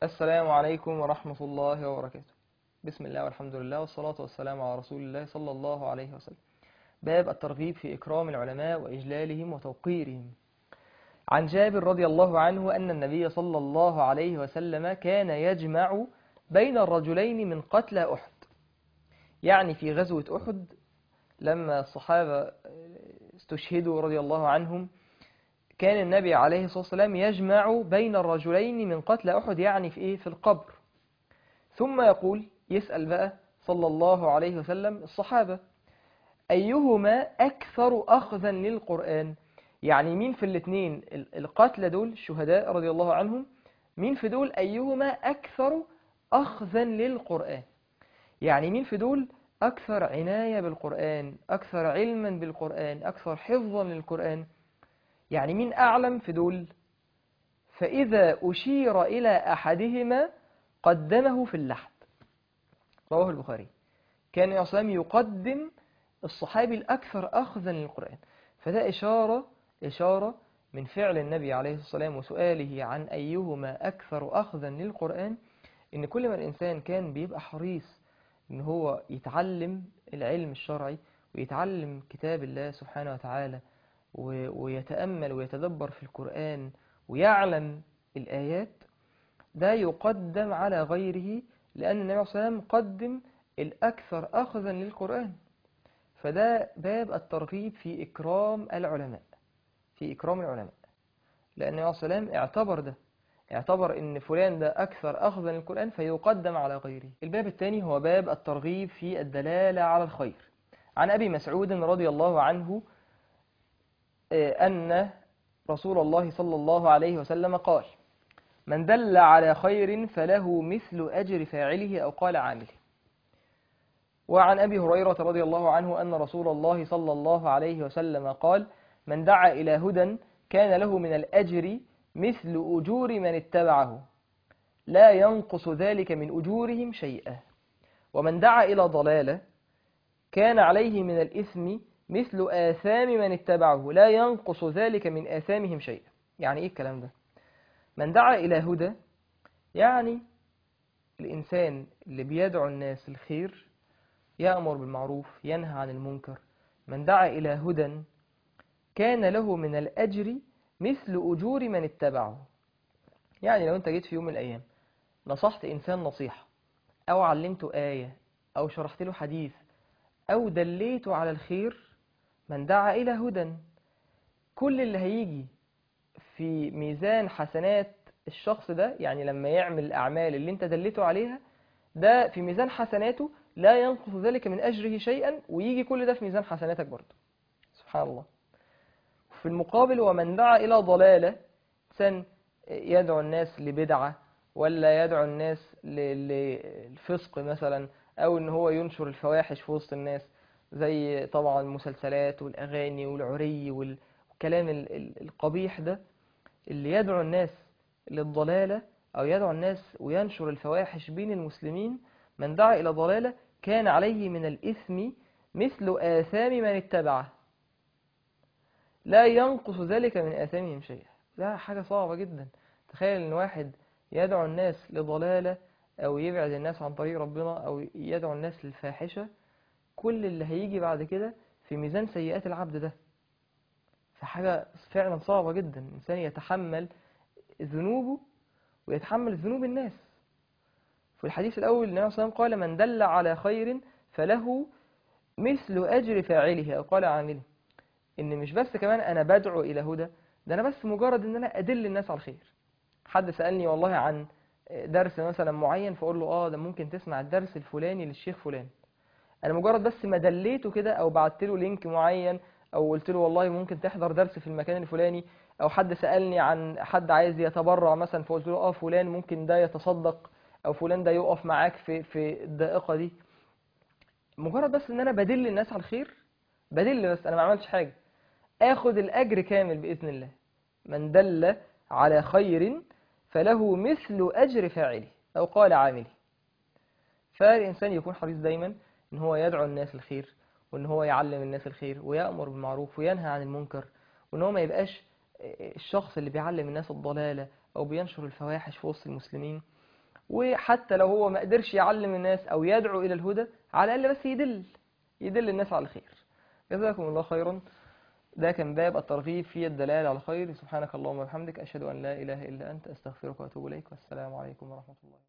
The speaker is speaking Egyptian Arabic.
السلام عليكم ورحمة الله وبركاته بسم الله والحمد لله والصلاة والسلام على رسول الله صلى الله عليه وسلم باب الترغيب في إكرام العلماء وإجلالهم وتوقيرهم عن جابر رضي الله عنه أن النبي صلى الله عليه وسلم كان يجمع بين الرجلين من قتلى أحد يعني في غزوة أحد لما الصحابة استشهدوا رضي الله عنهم كان النبي عليه الصلاة والسلام يجمع بين الرجلين من قتل أحد يعني في إيه في القبر ثم يقول يسأل بقى صلى الله عليه وسلم الصحابة أيهما أكثر أخذا للقرآن يعني مين في الاثنين القتلى دول الشهداء رضي الله عنهم مين في دول أيهما أكثر أخذا للقرآن يعني مين في دول أكثر عناية بالقرآن أكثر علما بالقرآن أكثر حفظا للقرآن يعني مين أعلم في دول فإذا أشير إلى أحدهما قدمه في اللحد رواه البخاري كان يصلم يقدم الصحابي الأكثر أخذا للقرآن فده إشارة إشارة من فعل النبي عليه الصلاة والسلام وسؤاله عن أيهما أكثر أخذا للقرآن إن كل ما الإنسان كان بيبقى حريص إن هو يتعلم العلم الشرعي ويتعلم كتاب الله سبحانه وتعالى ويتأمل ويتدبر في القرآن ويعلم الآيات ده يقدم على غيره لأن النبي صلى الله عليه وسلم قدم الأكثر أخذا للقرآن فده باب الترغيب في إكرام العلماء في إكرام العلماء لأن النبي صلى الله عليه وسلم اعتبر ده اعتبر ان فلان ده أكثر أخذا للقرآن فيقدم على غيره الباب الثاني هو باب الترغيب في الدلالة على الخير عن أبي مسعود رضي الله عنه أن رسول الله صلى الله عليه وسلم قال من دل على خير فله مثل أجر فاعله أو قال عامله وعن أبي هريرة رضي الله عنه أن رسول الله صلى الله عليه وسلم قال من دعا إلى هدى كان له من الأجر مثل أجور من اتبعه لا ينقص ذلك من أجورهم شيئا ومن دعا إلى ضلالة كان عليه من الإثم مثل آثام من اتبعه لا ينقص ذلك من آثامهم شيئا يعني إيه الكلام ده من دعا إلى هدى يعني الإنسان اللي بيدعو الناس الخير يأمر بالمعروف ينهى عن المنكر من دعا إلى هدى كان له من الأجر مثل أجور من اتبعه يعني لو أنت جيت في يوم من الأيام نصحت إنسان نصيحة أو علمته آية أو شرحت له حديث أو دليته على الخير من دعا إلى هدى كل اللي هيجي في ميزان حسنات الشخص ده يعني لما يعمل الأعمال اللي انت دلته عليها ده في ميزان حسناته لا ينقص ذلك من أجره شيئا ويجي كل ده في ميزان حسناتك برضه سبحان الله في المقابل ومن دعا إلى ضلالة إنسان يدعو الناس لبدعة ولا يدعو الناس للفسق مثلا أو إن هو ينشر الفواحش في وسط الناس زي طبعا المسلسلات والأغاني والعري والكلام القبيح ده اللي يدعو الناس للضلالة أو يدعو الناس وينشر الفواحش بين المسلمين من دعا إلى ضلالة كان عليه من الإثم مثل آثام من اتبعه لا ينقص ذلك من آثامهم شيئا ده حاجة صعبة جدا تخيل ان واحد يدعو الناس لضلالة او يبعد الناس عن طريق ربنا او يدعو الناس للفاحشة كل اللي هيجي بعد كده في ميزان سيئات العبد ده فحاجة فعلا صعبة جدا الإنسان يتحمل ذنوبه ويتحمل ذنوب الناس في الحديث الأول النبي صلى الله عليه وسلم قال من دل على خير فله مثل أجر فاعله أو قال عامله إن مش بس كمان أنا بدعو إلى هدى ده أنا بس مجرد إن أنا أدل الناس على الخير حد سألني والله عن درس مثلا معين فأقول له آه ده ممكن تسمع الدرس الفلاني للشيخ فلان أنا مجرد بس ما دليته كده أو بعت له لينك معين أو قلت له والله ممكن تحضر درس في المكان الفلاني أو حد سألني عن حد عايز يتبرع مثلا فقلت له آه فلان ممكن ده يتصدق أو فلان ده يقف معاك في في الدائقة دي مجرد بس إن أنا بدل الناس على الخير بدل بس أنا ما عملتش حاجة آخد الأجر كامل بإذن الله من دل على خير فله مثل أجر فاعله أو قال عامله فالإنسان يكون حريص دايما إن هو يدعو الناس الخير وإن هو يعلم الناس الخير ويأمر بالمعروف وينهى عن المنكر وإن هو ما يبقاش الشخص اللي بيعلم الناس الضلالة أو بينشر الفواحش في وسط المسلمين وحتى لو هو ما قدرش يعلم الناس أو يدعو إلى الهدى على الأقل بس يدل يدل الناس على الخير جزاكم الله خيرا ده كان باب الترغيب في الدلالة على الخير سبحانك اللهم وبحمدك أشهد أن لا إله إلا أنت أستغفرك وأتوب إليك والسلام عليكم ورحمة الله